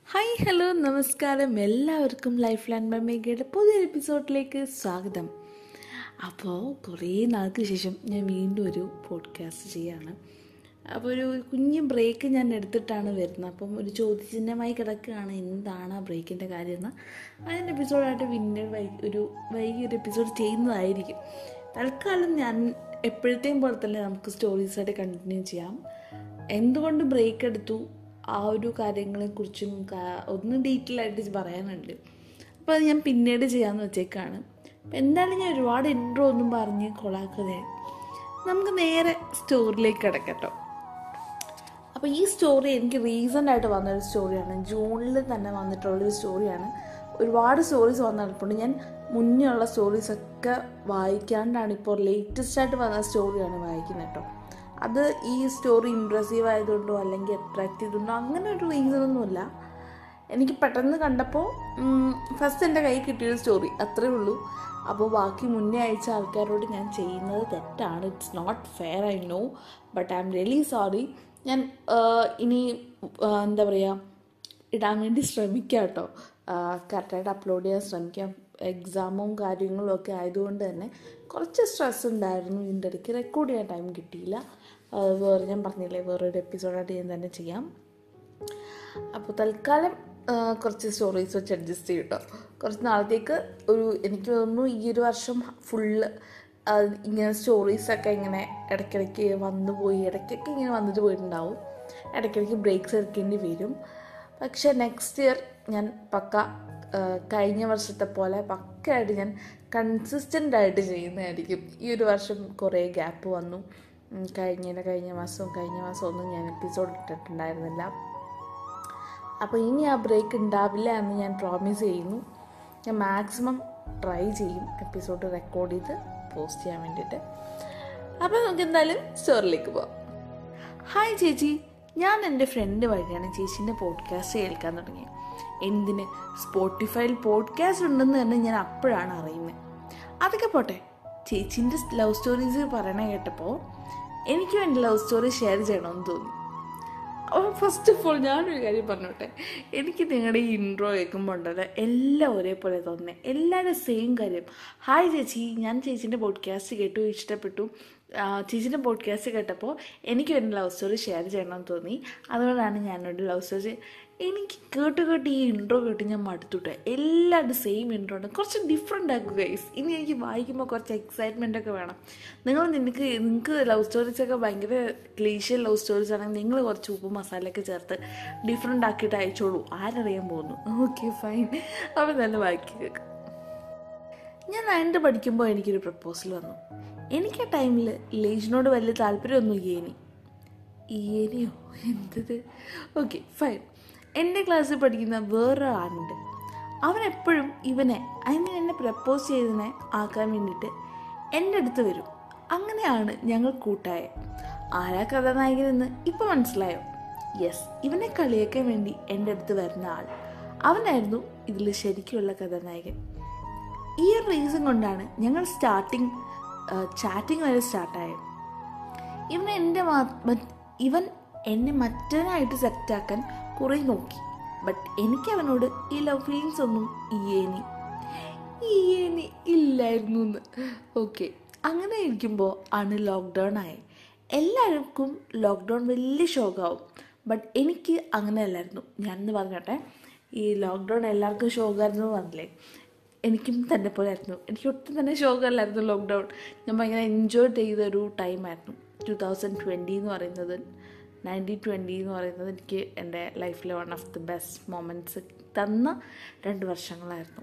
hi hello നമസ്കാരം എല്ലാവർക്കും life land ബർമേഗയുടെ പുതിയൊരു എപ്പിസോഡിലേക്ക് സ്വാഗതം അപ്പോൾ കുറേ നാൾക്ക് ശേഷം ഞാൻ വീണ്ടും ഒരു പോഡ്കാസ്റ്റ് ചെയ്യാണ് അപ്പോൾ ഒരു കുഞ്ഞ് ബ്രേക്ക് ഞാൻ എടുത്തിട്ടാണ് വരുന്നത് അപ്പം ഒരു ചോദ്യചിഹ്നമായി കിടക്കുകയാണ് എന്താണ് ആ ബ്രേക്കിൻ്റെ കാര്യം എന്ന് അതിൻ്റെ എപ്പിസോഡായിട്ട് പിന്നെ വൈ ഒരു വൈകി ഒരു എപ്പിസോഡ് ചെയ്യുന്നതായിരിക്കും തൽക്കാലം ഞാൻ എപ്പോഴത്തെയും പോലെ തന്നെ നമുക്ക് സ്റ്റോറീസായിട്ട് കണ്ടിന്യൂ ചെയ്യാം എന്തുകൊണ്ട് ബ്രേക്ക് എടുത്തു ആ ഒരു കാര്യങ്ങളെക്കുറിച്ചും കാ- ഒന്ന് ഡീറ്റെയിൽ ആയിട്ട് പറയാനുണ്ട് അപ്പോൾ അത് ഞാൻ പിന്നീട് ചെയ്യാമെന്ന് വെച്ചേക്കാണ് അപ്പം എന്തായാലും ഞാൻ ഒരുപാട് ഇൻട്രോ ഒന്നും പറഞ്ഞ് കൊളാക്കതേ നമുക്ക് നേരെ സ്റ്റോറിയിലേക്ക് കിടക്കട്ടോ അപ്പോൾ ഈ സ്റ്റോറി എനിക്ക് റീസെൻ്റ് ആയിട്ട് വന്നൊരു സ്റ്റോറിയാണ് ജൂണിൽ തന്നെ വന്നിട്ടുള്ളൊരു സ്റ്റോറിയാണ് ഒരുപാട് സ്റ്റോറീസ് വന്നിട്ടുണ്ട് ഞാൻ മുന്നേ ഉള്ള സ്റ്റോറീസൊക്കെ വായിക്കാണ്ടാണ് ഇപ്പോൾ ലേറ്റസ്റ്റ് ആയിട്ട് വന്ന സ്റ്റോറിയാണ് വായിക്കുന്നത് കേട്ടോ അത് ഈ സ്റ്റോറി ഇമ്പ്രസീവ് ആയതുകൊണ്ടോ അല്ലെങ്കിൽ അട്രാക്ട് ചെയ്തുകൊണ്ടോ അങ്ങനെ ഒരു റീസണൊന്നുമില്ല എനിക്ക് പെട്ടെന്ന് കണ്ടപ്പോൾ ഫസ്റ്റ് എൻ്റെ കയ്യിൽ കിട്ടിയൊരു സ്റ്റോറി അത്രേ ഉള്ളൂ അപ്പോൾ ബാക്കി മുന്നേ അയച്ച ആൾക്കാരോട് ഞാൻ ചെയ്യുന്നത് തെറ്റാണ് it's not fair I know but I'm really sorry ഞാൻ ആ, ഇനി ആ, എന്താ പറയുക ഇടാൻ വേണ്ടി ശ്രമിക്കാം കേട്ടോ കറക്റ്റായിട്ട് അപ്ലോഡ് ചെയ്യാൻ ശ്രമിക്കാം എക്സാമും കാര്യങ്ങളും ഒക്കെ ആയതുകൊണ്ട് തന്നെ കുറച്ച് സ്ട്രെസ് ഉണ്ടായിരുന്നു ഇതിൻ്റെ ഇടയ്ക്ക് റെക്കോർഡ് ചെയ്യാൻ ടൈം കിട്ടിയില്ല അത് വേറെ ഞാൻ പറഞ്ഞില്ലേ വേറൊരു എപ്പിസോഡായിട്ട് ഞാൻ തന്നെ ചെയ്യാം അപ്പോൾ തൽക്കാലം ആ, കുറച്ച് സ്റ്റോറീസ് വെച്ച് അഡ്ജസ്റ്റ് ചെയ്യും കേട്ടോ കുറച്ച് നാളത്തേക്ക് ഒരു എനിക്ക് തോന്നുന്നു ഈ ഒരു വർഷം ഫുള്ള് ഇങ്ങനെ സ്റ്റോറീസൊക്കെ ഇങ്ങനെ ഇടയ്ക്കിടയ്ക്ക് വന്നു പോയി ഇടയ്ക്കൊക്കെ ഇങ്ങനെ വന്നിട്ട് പോയിട്ടുണ്ടാവും ഇടയ്ക്കിടയ്ക്ക് ബ്രേക്സ് എടുക്കേണ്ടി വരും പക്ഷേ നെക്സ്റ്റ് ഇയർ ഞാൻ പക്ക ആ, കഴിഞ്ഞ വർഷത്തെ പോലെ പക്കയായിട്ട് ഞാൻ കൺസിസ്റ്റൻ്റ് ആയിട്ട് ചെയ്യുന്നതായിരിക്കും ഈ ഒരു വർഷം കുറേ ഗ്യാപ്പ് വന്നു ഉം, കഴിഞ്ഞ കഴിഞ്ഞ മാസവും കഴിഞ്ഞ മാസവും ഒന്നും ഞാൻ എപ്പിസോഡ് ഇട്ടിട്ടുണ്ടായിരുന്നില്ല അപ്പോൾ ഇനി ആ ബ്രേക്ക് ഉണ്ടാവില്ല എന്ന് ഞാൻ പ്രോമിസ് ചെയ്യുന്നു ഞാൻ മാക്സിമം ട്രൈ ചെയ്യും എപ്പിസോഡ് റെക്കോർഡ് ചെയ്ത് പോസ്റ്റ് ചെയ്യാൻ വേണ്ടിയിട്ട് അപ്പോൾ നമുക്ക് എന്തായാലും സ്റ്റോറിലേക്ക് പോവാം ഹായ് ചേച്ചി ഞാൻ എൻ്റെ ഫ്രണ്ട് വഴിയാണ് ചേച്ചീൻ്റെ പോഡ്കാസ്റ്റ് കേൾക്കാൻ തുടങ്ങിയത് എന്തിന് സ്പോട്ടിഫൈയിൽ പോഡ്കാസ്റ്റ് ഉണ്ടെന്ന് തന്നെ ഞാൻ അപ്പോഴാണ് അറിയുന്നത് അതൊക്കെ പോട്ടെ ചേച്ചീൻ്റെ ലവ് സ്റ്റോറീസ് പറയണ കേട്ടപ്പോൾ എനിക്കും എൻ്റെ ലവ് സ്റ്റോറി ഷെയർ ചെയ്യണമെന്ന് തോന്നി അപ്പോൾ ഫസ്റ്റ് ഓഫ് ഓൾ ഞാനൊരു കാര്യം പറഞ്ഞോട്ടെ എനിക്ക് നിങ്ങളുടെ ഈ ഇൻട്രോ കേൾക്കുമ്പോൾ ഉണ്ടല്ലോ എല്ലാം ഒരേപോലെ തോന്നുന്നത് എല്ലാവരും സെയിം കാര്യം ഹായ് ചേച്ചി ഞാൻ ചേച്ചീൻ്റെ പോഡ്കാസ്റ്റ് കേട്ടു ഇഷ്ടപ്പെട്ടു ആ, ചേച്ചീൻ്റെ പോഡ്കാസ്റ്റ് കേട്ടപ്പോൾ എനിക്കും എൻ്റെ ലവ് സ്റ്റോറി ഷെയർ ചെയ്യണമെന്ന് തോന്നി അതുകൊണ്ടാണ് ഞാനൊരു ലവ് സ്റ്റോറി എനിക്ക് കേട്ട് കേട്ട് ഈ ഇൻട്രോ കേട്ട് ഞാൻ മടുത്തുട്ടെ എല്ലാവരും സെയിം ഇൻട്രോ ഉണ്ട് കുറച്ച് ഡിഫറെൻ്റ് ആക്കുക ഗൈസ് ഇനി എനിക്ക് വായിക്കുമ്പോൾ കുറച്ച് എക്സൈറ്റ്മെൻ്റ് ഒക്കെ വേണം നിങ്ങൾ നിനക്ക് നിങ്ങൾക്ക് ലവ് സ്റ്റോറീസ് ഒക്കെ ഭയങ്കര ക്ലീഷ്യൽ ലവ് സ്റ്റോറീസ് ആണെങ്കിൽ നിങ്ങൾ കുറച്ച് ഉപ്പ് മസാലയൊക്കെ ചേർത്ത് ഡിഫറെൻ്റ് ആക്കിയിട്ട് അയച്ചോളൂ ആരറിയാൻ പോകുന്നു ഓക്കെ ഫൈൻ അപ്പോൾ നല്ല വായിക്കി കേൾക്കാം ഞാൻ നയൻത് പഠിക്കുമ്പോൾ എനിക്കൊരു പ്രപ്പോസൽ വന്നു എനിക്ക് ആ ടൈമിൽ ലേജിനോട് വലിയ താല്പര്യമൊന്നും ഇനി ഇയനിയോ എന്തത് ഓക്കെ ഫൈൻ എൻ്റെ ക്ലാസ്സിൽ പഠിക്കുന്ന വേറൊരു ആളുണ്ട് അവൻ എപ്പോഴും ഇവനെ ഐ മീൻ എന്നെ പ്രപ്പോസ് ചെയ്തതിനെ ആക്കാൻ വേണ്ടിയിട്ട് എൻ്റെ അടുത്ത് വരും അങ്ങനെയാണ് ഞങ്ങൾ കൂട്ടായത് ആരാ കഥാനായകനെന്ന് ഇപ്പം മനസ്സിലായോ യെസ് ഇവനെ കളിയാക്കാൻ വേണ്ടി എൻ്റെ അടുത്ത് വരുന്ന ആൾ അവനായിരുന്നു ഇതിൽ ശരിക്കുള്ള കഥാനായകൻ ഈ ഒരു റീസൺ കൊണ്ടാണ് ഞങ്ങൾ സ്റ്റാർട്ടിങ് ചാറ്റിംഗ് വരെ സ്റ്റാർട്ടായത് ഇവൻ എൻ്റെ മാ- മറ്റ്- ഇവൻ എന്നെ മറ്റവനായിട്ട് സെറ്റാക്കാൻ കുറേ നോക്കി ബട്ട് എനിക്ക് അവനോട് ഈ ലവ് ഫീലിങ്സ് ഒന്നും ഇയേനി ഇയേനി ഇല്ലായിരുന്നു എന്ന് ഓക്കെ അങ്ങനെ ഇരിക്കുമ്പോൾ ആണ് ലോക്ക്ഡൗൺ ആയി എല്ലാവർക്കും ലോക്ക്ഡൗൺ വലിയ ഷോക്കാവും ബട്ട് എനിക്ക് അങ്ങനെയല്ലായിരുന്നു ഞാനെന്ന് പറഞ്ഞോട്ടെ ഈ ലോക്ക്ഡൗൺ എല്ലാവർക്കും ഷോക്കായിരുന്നു പറഞ്ഞില്ലേ എനിക്കും തന്നെ പോലെ ആയിരുന്നു എനിക്ക് ഒട്ടും തന്നെ ഷോക്കല്ലായിരുന്നു ലോക്ക്ഡൗൺ ഞാൻ ഭയങ്കര എൻജോയ് ചെയ്തൊരു ടൈമായിരുന്നു ടു തൗസൻഡ് ട്വൻറ്റി എന്ന് പറയുന്നത് നയൻറ്റീൻ ട്വൻറ്റി എന്ന് പറയുന്നത് എനിക്ക് എൻ്റെ ലൈഫിലെ one of the best moments തന്ന രണ്ട് വർഷങ്ങളായിരുന്നു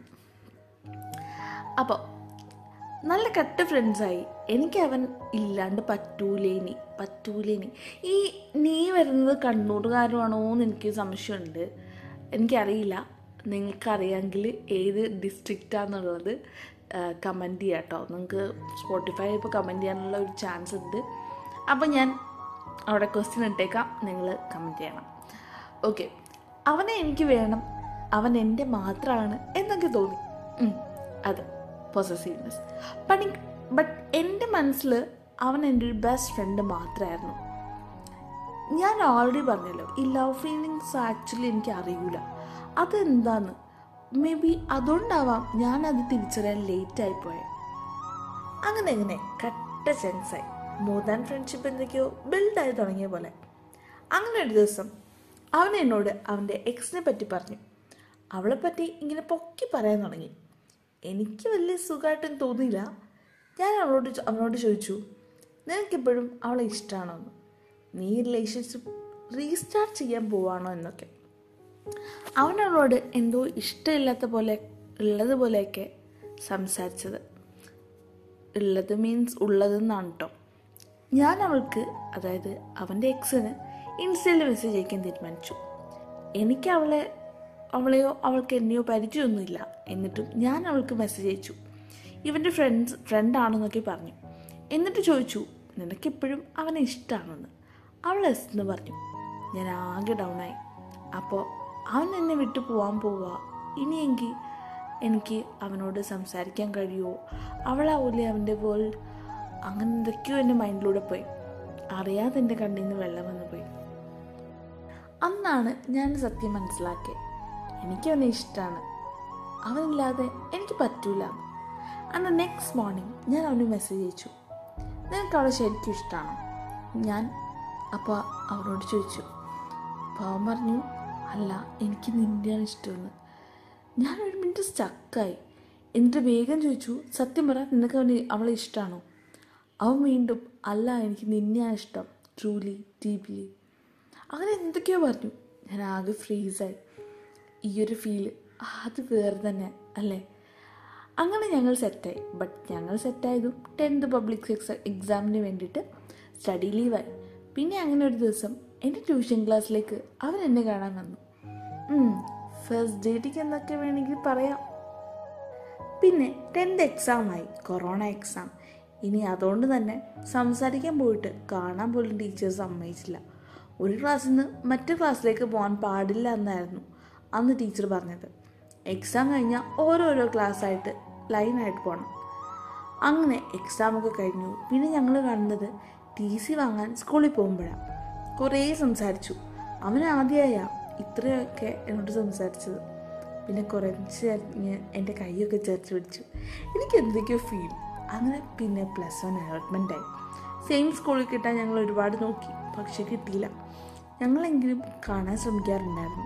അപ്പോൾ നല്ല കട്ട ഫ്രണ്ട്സായി എനിക്ക് അവൻ ഇല്ലാണ്ട് പറ്റൂലേനി പറ്റൂലേനി ഈ നീ വരുന്നത് കണ്ണൂർകാരുമാണോ എന്ന് എനിക്ക് സംശയമുണ്ട് എനിക്കറിയില്ല നിങ്ങൾക്കറിയാമെങ്കിൽ ഏത് ഡിസ്ട്രിക്റ്റാന്നുള്ളത് കമൻറ്റ് ചെയ്യാം കേട്ടോ നിങ്ങൾക്ക് സ്പോട്ടിഫൈ ഇപ്പോൾ കമൻറ്റ് ചെയ്യാനുള്ള ഒരു ചാൻസ് ഉണ്ട് അപ്പോൾ ഞാൻ അവിടെ ക്വസ്റ്റ്യൻ ഇട്ടേക്കാം നിങ്ങൾ കമൻറ്റ് ചെയ്യണം ഓക്കെ അവനെ എനിക്ക് വേണം അവൻ എൻ്റെ മാത്രമാണ് എന്നൊക്കെ തോന്നി ഉം, അതെ പൊസസീവ്നെസ് പണി ബട്ട് എൻ്റെ മനസ്സിൽ അവൻ എൻ്റെ ഒരു ബെസ്റ്റ് ഫ്രണ്ട് മാത്രമായിരുന്നു ഞാൻ ഓൾറെഡി പറഞ്ഞല്ലോ ഈ ലവ് ഫീലിങ്സ് ആക്ച്വലി എനിക്ക് അറിയില്ല അതെന്താന്ന് മേ ബി അതുകൊണ്ടാവാം ഞാനത് തിരിച്ചറിയാൻ ലേറ്റായി പോയത് അങ്ങനെ അങ്ങനെ കട്ട സെൻസായി മോർ ദാൻ ഫ്രണ്ട്ഷിപ്പ് എന്തൊക്കെയോ ബിൽഡായി തുടങ്ങിയ പോലെ അങ്ങനെ ഒരു ദിവസം അവൻ എന്നോട് അവൻ്റെ എക്സിനെ പറ്റി പറഞ്ഞു അവളെ പറ്റി ഇങ്ങനെ പൊക്കി പറയാൻ തുടങ്ങി എനിക്ക് വലിയ സുഖമായിട്ടും തോന്നിയില്ല ഞാൻ അവളോട് ചോ- അവനോട് ചോദിച്ചു നിനക്കിപ്പോഴും അവളെ ഇഷ്ടമാണോ എന്ന് നീ റിലേഷൻഷിപ്പ് റീസ്റ്റാർട്ട് ചെയ്യാൻ പോവാണോ എന്നൊക്കെ അവൻ അവളോട് എന്തോ ഇഷ്ടമില്ലാത്ത പോലെ ഉള്ളതുപോലെയൊക്കെ സംസാരിച്ചത് ഉള്ളത് മീൻസ് ഉള്ളതെന്നാണ് കേട്ടോ ഞാൻ അവൾക്ക് അതായത് അവൻ്റെ എക്സിന് ഇൻസ്റ്റയിൽ മെസ്സേജ് അയക്കാൻ തീരുമാനിച്ചു എനിക്ക് അവളെ അവളെയോ അവൾക്ക് എന്നെയോ പരിചയമൊന്നുമില്ല എന്നിട്ടും ഞാൻ അവൾക്ക് മെസ്സേജ് അയച്ചു ഇവൻ്റെ ഫ്രണ്ട്സ് ഫ്രണ്ടാണെന്നൊക്കെ പറഞ്ഞു എന്നിട്ട് ചോദിച്ചു നിനക്കെപ്പോഴും അവനെ ഇഷ്ടമാണെന്ന് അവൾ എസ് എന്ന് പറഞ്ഞു ഞാൻ ആകെ ഡൗണായി അപ്പോൾ അവൻ എന്നെ വിട്ടു പോവാൻ പോവുക ഇനിയെങ്കിൽ എനിക്ക് അവനോട് സംസാരിക്കാൻ കഴിയുമോ അവളാവൂലേ അവൻ്റെ വേൾഡ് അങ്ങനെ എന്തൊക്കെയോ എൻ്റെ മൈൻഡിലൂടെ പോയി അറിയാതെ എൻ്റെ കണ്ണിൽ നിന്ന് വെള്ളം വന്നു പോയി അന്നാണ് ഞാൻ സത്യം മനസ്സിലാക്കിയത് എനിക്ക് അവനെ ഇഷ്ടമാണ് അവനില്ലാതെ എനിക്ക് പറ്റൂല അന്ന് നെക്സ്റ്റ് മോർണിംഗ് ഞാൻ അവന് മെസ്സേജ് അയച്ചു നിനക്ക് അവളെ ശരിക്കും ഇഷ്ടമാണോ ഞാൻ അപ്പോൾ അവനോട് ചോദിച്ചു അപ്പോൾ അവൻ പറഞ്ഞു അല്ല എനിക്ക് നിന്നെയാണ് ഇഷ്ടമെന്ന് ഞാൻ ഒരു മിനിറ്റ് സ്റ്റക്കായി എന്നിട്ട് വേഗം ചോദിച്ചു സത്യം പറ നിനക്ക് അവന് അവളെ ഇഷ്ടമാണോ അവൻ വീണ്ടും അല്ല എനിക്ക് നിന്നെയാണ് ഇഷ്ടം ട്രൂലി ഡീപ്ലി അങ്ങനെ എന്തൊക്കെയോ പറഞ്ഞു ഞാൻ ആകെ ഫ്രീസായി ഈ ഒരു ഫീല് അത് വേറെ തന്നെ അല്ലേ അങ്ങനെ ഞങ്ങൾ സെറ്റായി ബട്ട് ഞങ്ങൾ സെറ്റായതും ടെൻത്ത് പബ്ലിക് എക്സാമിന് വേണ്ടിയിട്ട് സ്റ്റഡി ലീവായി പിന്നെ അങ്ങനെ ഒരു ദിവസം എൻ്റെ ട്യൂഷൻ ക്ലാസ്സിലേക്ക് അവൻ എന്നെ കാണാൻ വന്നു ഫസ്റ്റ് ഡേറ്റിക്ക് എന്നൊക്കെ വേണമെങ്കിൽ പറയാം പിന്നെ ടെൻത്ത് എക്സാമായി കൊറോണ എക്സാം ഇനി അതുകൊണ്ട് തന്നെ സംസാരിക്കാൻ പോയിട്ട് കാണാൻ പോലും ടീച്ചേഴ്സ് സമ്മതിച്ചില്ല ഒരു ക്ലാസ്സിൽ നിന്ന് മറ്റു ക്ലാസ്സിലേക്ക് പോകാൻ പാടില്ല എന്നായിരുന്നു അന്ന് ടീച്ചർ പറഞ്ഞത് എക്സാം കഴിഞ്ഞാൽ ഓരോരോ ക്ലാസ്സായിട്ട് ലൈനായിട്ട് പോകണം അങ്ങനെ എക്സാമൊക്കെ കഴിഞ്ഞു പിന്നെ ഞങ്ങൾ കാണുന്നത് ടി സി വാങ്ങാൻ സ്കൂളിൽ പോകുമ്പോഴാണ് കുറേ സംസാരിച്ചു അവൻ ആദ്യമായ ഇത്രയൊക്കെ എന്നോട് സംസാരിച്ചത് പിന്നെ കുറച്ച് കഴിഞ്ഞ് എൻ്റെ കൈയൊക്കെ ചേർത്ത് പിടിച്ചു എനിക്ക് എന്തൊക്കെയോ ഫീൽ അങ്ങനെ പിന്നെ പ്ലസ് വൺ അലോട്ട്മെൻ്റ് ആയി സെയിം സ്കൂളിൽ കിട്ടാൻ ഞങ്ങൾ ഒരുപാട് നോക്കി പക്ഷെ കിട്ടിയില്ല ഞങ്ങളെങ്കിലും കാണാൻ ശ്രമിക്കാറുണ്ടായിരുന്നു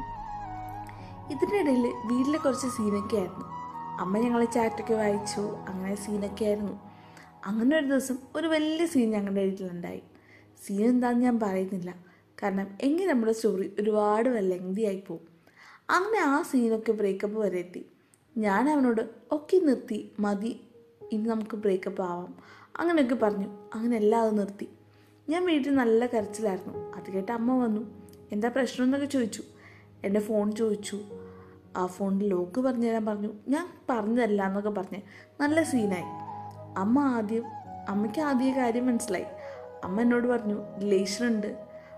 ഇതിൻ്റെ ഇടയിൽ വീട്ടിലെ കുറച്ച് സീനൊക്കെ ആയിരുന്നു അമ്മ ഞങ്ങളെ ചാറ്റൊക്കെ വായിച്ചു അങ്ങനെ സീനൊക്കെ ആയിരുന്നു അങ്ങനെ ഒരു ദിവസം ഒരു വലിയ സീൻ ഞങ്ങളുടെ വീട്ടിലുണ്ടായി സീൻ എന്താണെന്ന് ഞാൻ പറയുന്നില്ല കാരണം എങ്കിൽ നമ്മുടെ സ്റ്റോറി ഒരുപാട് ലെങ്തി ആയി പോകും അങ്ങനെ ആ സീനൊക്കെ ബ്രേക്കപ്പ് വരെ എത്തി ഞാൻ അവനോട് ഒക്കെ നിർത്തി മതി ഇനി നമുക്ക് ബ്രേക്കപ്പ് ആവാം അങ്ങനെയൊക്കെ പറഞ്ഞു അങ്ങനെ എല്ലാം അത് നിർത്തി ഞാൻ വീട്ടിൽ നല്ല കരച്ചിലായിരുന്നു അത് കേട്ട് അമ്മ വന്നു എന്താ പ്രശ്നം എന്നൊക്കെ ചോദിച്ചു എൻ്റെ ഫോൺ ചോദിച്ചു ആ ഫോണിൽ ലോക്ക് പറഞ്ഞു തരാൻ പറഞ്ഞു ഞാൻ പറഞ്ഞതല്ല എന്നൊക്കെ പറഞ്ഞ് നല്ല സീനായി അമ്മ ആദ്യം അമ്മയ്ക്ക് ആദ്യ കാര്യം മനസ്സിലായി അമ്മ എന്നോട് പറഞ്ഞു റിലേഷൻ ഉണ്ട്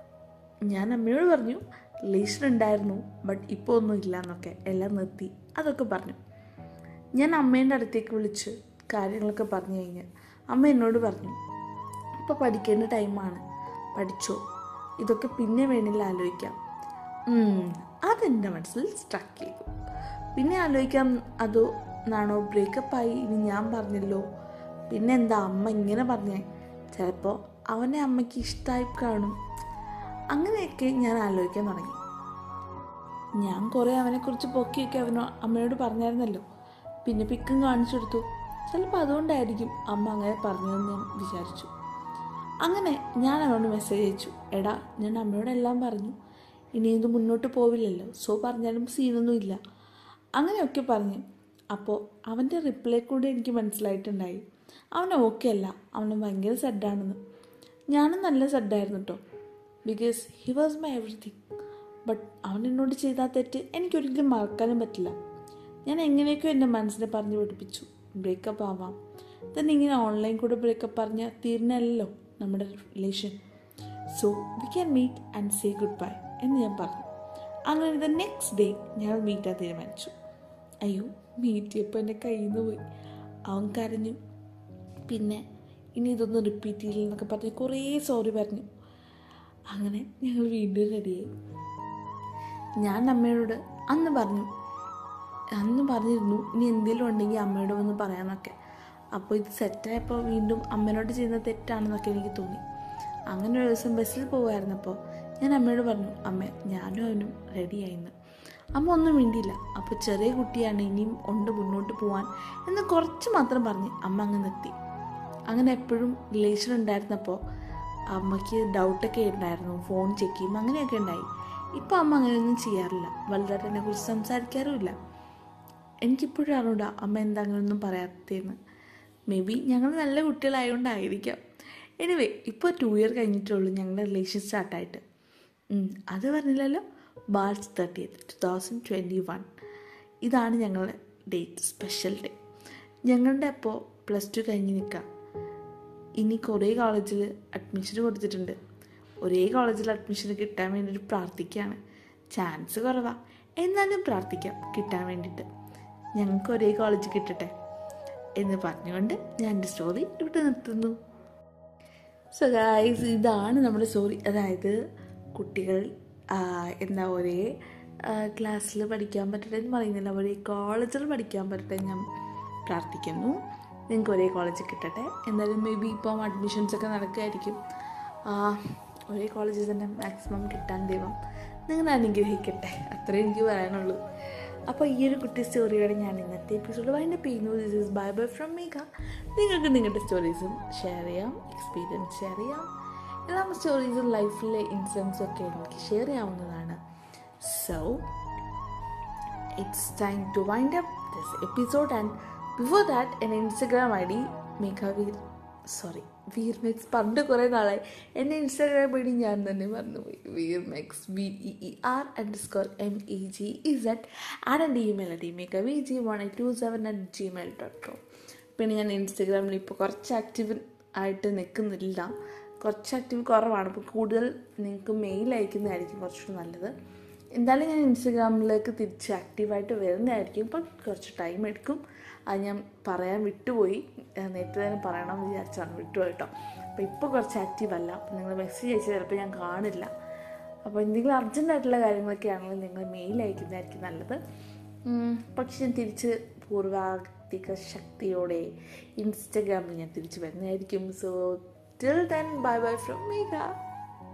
ഞാൻ അമ്മയോട് പറഞ്ഞു റിലേഷൻ ഉണ്ടായിരുന്നു ബട്ട് ഇപ്പോൾ ഒന്നും ഇല്ല എന്നൊക്കെ എല്ലാം നിർത്തി അതൊക്കെ പറഞ്ഞു ഞാൻ അമ്മേൻ്റെ അടുത്തേക്ക് വിളിച്ച് കാര്യങ്ങളൊക്കെ പറഞ്ഞു കഴിഞ്ഞ് അമ്മ എന്നോട് പറഞ്ഞു ഇപ്പോൾ പഠിക്കേണ്ട ടൈമാണ് പഠിച്ചോ ഇതൊക്കെ പിന്നെ വേണമെങ്കിൽ ആലോചിക്കാം ഉം, അതെൻ്റെ മനസ്സിൽ സ്ട്രക്ക് ചെയ്തു പിന്നെ ആലോചിക്കാം അതോ എന്നാണോ ബ്രേക്കപ്പായി ഇനി ഞാൻ പറഞ്ഞല്ലോ പിന്നെ എന്താ അമ്മ ഇങ്ങനെ പറഞ്ഞേ ചിലപ്പോൾ അവനെ അമ്മയ്ക്ക് ഇഷ്ടമായി കാണും അങ്ങനെയൊക്കെ ഞാൻ ആലോചിക്കാൻ തുടങ്ങി ഞാൻ കുറേ അവനെക്കുറിച്ച് പൊക്കിയൊക്കെ അവനോ അമ്മയോട് പറഞ്ഞായിരുന്നല്ലോ പിന്നെ പിക്കും കാണിച്ചു കൊടുത്തു ചിലപ്പോൾ അതുകൊണ്ടായിരിക്കും അമ്മ അങ്ങനെ പറഞ്ഞതെന്ന് ഞാൻ വിചാരിച്ചു അങ്ങനെ ഞാൻ അവനോട് മെസ്സേജ് അയച്ചു എടാ ഞാൻ അമ്മയോടെല്ലാം പറഞ്ഞു ഇനി ഇത് മുന്നോട്ട് പോവില്ലല്ലോ സോ പറഞ്ഞാലും സീനൊന്നും ഇല്ല അങ്ങനെയൊക്കെ പറഞ്ഞു അപ്പോൾ അവൻ്റെ റിപ്ലൈ കൂടി എനിക്ക് മനസ്സിലായിട്ടുണ്ടായി അവൻ ഓക്കെ അല്ല അവന് ഭയങ്കര സഡാണെന്ന് ഞാനും നല്ല സഡായിരുന്നു കേട്ടോ because he was my everything but അവൻ എന്നോട് ചെയ്ത ആ തെറ്റ് എനിക്കൊരിക്കലും മറക്കാനും പറ്റില്ല ഞാൻ എങ്ങനെയൊക്കെയോ എൻ്റെ മനസ്സിനെ പറഞ്ഞു പഠിപ്പിച്ചു ബ്രേക്കപ്പ് ആവാം തന്നെ ഇങ്ങനെ ഓൺലൈൻ കൂടെ ബ്രേക്കപ്പ് പറഞ്ഞാൽ തീർന്നല്ലോ നമ്മുടെ relation so we can meet and say good bye എന്ന് ഞാൻ പറഞ്ഞു അങ്ങനെ ദ നെക്സ്റ്റ് ഡേ ഞാൻ മീറ്റ് ചെയ്യാൻ തീരുമാനിച്ചു അയ്യോ മീറ്റ് ചെയ്യപ്പോൾ എൻ്റെ കയ്യിൽ നിന്ന് പോയി അവൻ കരഞ്ഞു പിന്നെ ഇനി ഇതൊന്നും റിപ്പീറ്റ് ചെയ്യില്ല എന്നൊക്കെ പറഞ്ഞ് കുറേ സോറി പറഞ്ഞു അങ്ങനെ ഞങ്ങൾ വീണ്ടും റെഡിയായി ഞാൻ അമ്മയോട് അന്ന് പറഞ്ഞു അന്ന് പറഞ്ഞിരുന്നു ഇനി എന്തെങ്കിലും ഉണ്ടെങ്കിൽ അമ്മയോട് വന്ന് പറയാമെന്നൊക്കെ അപ്പോൾ ഇത് സെറ്റായപ്പോൾ വീണ്ടും അമ്മേനോട് ചെയ്യുന്ന തെറ്റാണെന്നൊക്കെ എനിക്ക് തോന്നി അങ്ങനെ ഒരു ദിവസം ബസ്സിൽ പോകുമായിരുന്നപ്പോൾ ഞാൻ അമ്മയോട് പറഞ്ഞു അമ്മ ഞാനും അവനും റെഡിയായിന്ന് അമ്മ ഒന്നും മിണ്ടിയില്ല അപ്പോൾ ചെറിയ കുട്ടിയാണ് ഇനിയും ഉണ്ട് മുന്നോട്ട് പോകാൻ എന്ന് കുറച്ച് മാത്രം പറഞ്ഞ് അമ്മ അങ്ങ് നിർത്തി അങ്ങനെ എപ്പോഴും റിലേഷൻ ഉണ്ടായിരുന്നപ്പോൾ അമ്മയ്ക്ക് ഡൗട്ടൊക്കെ ഉണ്ടായിരുന്നു ഫോൺ ചെക്ക് ചെയ്യും അങ്ങനെയൊക്കെ ഉണ്ടായി ഇപ്പോൾ അമ്മ അങ്ങനെയൊന്നും ചെയ്യാറില്ല വലുതായിട്ട് എന്നെക്കുറിച്ച് സംസാരിക്കാറുമില്ല എനിക്കിപ്പോഴും അറിഞ്ഞൂടാ അമ്മ എന്താ അങ്ങനെയൊന്നും പറയാത്തതെന്ന് മേ ബി ഞങ്ങൾ നല്ല കുട്ടികളായതുകൊണ്ടായിരിക്കാം എനിവേ ഇപ്പോൾ ടു ഇയർ കഴിഞ്ഞിട്ടുള്ളൂ ഞങ്ങളുടെ റിലേഷൻ സ്റ്റാർട്ടായിട്ട് അത് പറഞ്ഞില്ലല്ലോ March thirty two thousand twenty one ഇതാണ് ഞങ്ങളുടെ ഡേറ്റ് സ്പെഷ്യൽ ഡേ ഞങ്ങളുടെ അപ്പോൾ പ്ലസ് ടു കഴിഞ്ഞ് നിൽക്കാം ഇനി കുറേ കോളേജിൽ അഡ്മിഷൻ കൊടുത്തിട്ടുണ്ട് ഒരേ കോളേജിൽ അഡ്മിഷൻ കിട്ടാൻ വേണ്ടിയിട്ട് പ്രാർത്ഥിക്കുകയാണ് ചാൻസ് കുറവാണ് എന്നാലും പ്രാർത്ഥിക്കാം കിട്ടാൻ വേണ്ടിയിട്ട് ഞങ്ങൾക്ക് ഒരേ കോളേജ് കിട്ടട്ടെ എന്ന് പറഞ്ഞുകൊണ്ട് ഞാൻ എൻ്റെ സ്റ്റോറി ഇവിടെ നിർത്തുന്നു സോ ഗായ്സ് ഇതാണ് നമ്മുടെ സ്റ്റോറി അതായത് കുട്ടികൾ ആ, എന്താ ഒരേ ക്ലാസ്സിൽ പഠിക്കാൻ പറ്റട്ടെ എന്ന് പറയുന്നില്ല ഒരേ കോളേജിൽ പഠിക്കാൻ പറ്റട്ടെ എന്ന് ഞാൻ പ്രാർത്ഥിക്കുന്നു നിങ്ങൾക്ക് ഒരേ കോളേജിൽ കിട്ടട്ടെ എന്തായാലും മേ ബി ഇപ്പം അഡ്മിഷൻസ് ഒക്കെ നടക്കുമായിരിക്കും ആ, ഒരേ കോളേജിൽ തന്നെ മാക്സിമം കിട്ടാൻ ദൈവം നിങ്ങൾ അനുഗ്രഹിക്കട്ടെ അത്രേ എനിക്ക് പറയാനുള്ളൂ അപ്പോൾ ഈ ഒരു കുട്ടി സ്റ്റോറിയോടെ ഞാൻ ഇന്നത്തെ എപ്പിസോഡ് വൈൻഡപ്പ് ചെയ്യുന്നു this is bye bye from Meeka നിങ്ങൾക്ക് നിങ്ങളുടെ സ്റ്റോറീസും ഷെയർ ചെയ്യാം എക്സ്പീരിയൻസ് ഷെയർ ചെയ്യാം എല്ലാ സ്റ്റോറീസും ലൈഫിലെ ഇൻസിഡൻസും ഒക്കെ എനിക്ക് ഷെയർ ചെയ്യാവുന്നതാണ് so it's time to wind up this episode and before that an instagram id Meghaveer sorry Veer Megz പണ്ട് കുറേ നാളായി എൻ്റെ ഇൻസ്റ്റാഗ്രാം ഐ ഡി ഞാൻ തന്നെ മറന്നുപോയി Veer Megz V E E R underscore സ്കോർ എം ഇ ജി ഇസഡ് ആഡ് എൻ്റെ email I D Megha V G one eight two seven at Gmail dot com പിന്നെ ഞാൻ ഇൻസ്റ്റഗ്രാമിൽ ഇപ്പോൾ കുറച്ച് ആക്റ്റീവ് ആയിട്ട് നിൽക്കുന്നില്ല കുറച്ച് ആക്റ്റീവ് കുറവാണ് അപ്പോൾ കൂടുതൽ നിങ്ങൾക്ക് മെയിൽ അയക്കുന്നതായിരിക്കും കുറച്ചുകൂടി നല്ലത് എന്തായാലും ഞാൻ ഇൻസ്റ്റഗ്രാമിലേക്ക് തിരിച്ച് ആക്റ്റീവായിട്ട് വരുന്നതായിരിക്കും ഇപ്പം കുറച്ച് ടൈം എടുക്കും അത് ഞാൻ പറയാൻ വിട്ടുപോയി ഏഹ് നേരത്തെ തന്നെ പറയണം എന്ന് വിചാരിച്ചാണ് വിട്ടുപോയി കേട്ടോ അപ്പോൾ ഇപ്പോൾ കുറച്ച് ആക്റ്റീവ് അല്ല അപ്പോൾ നിങ്ങൾ മെസ്സേജ് അയച്ചാൽ ചിലപ്പോൾ ഞാൻ കാണില്ല അപ്പോൾ എന്തെങ്കിലും അർജൻ്റ് ആയിട്ടുള്ള കാര്യങ്ങളൊക്കെ ആണെങ്കിൽ നിങ്ങൾ മെയിൽ അയക്കുന്നതായിരിക്കും നല്ലത് ഉം, പക്ഷെ ഞാൻ തിരിച്ച് പൂർവാധിക ശക്തിയോടെ ഇൻസ്റ്റഗ്രാമിൽ ഞാൻ തിരിച്ച് വരുന്നതായിരിക്കും so till then bye bye from Megha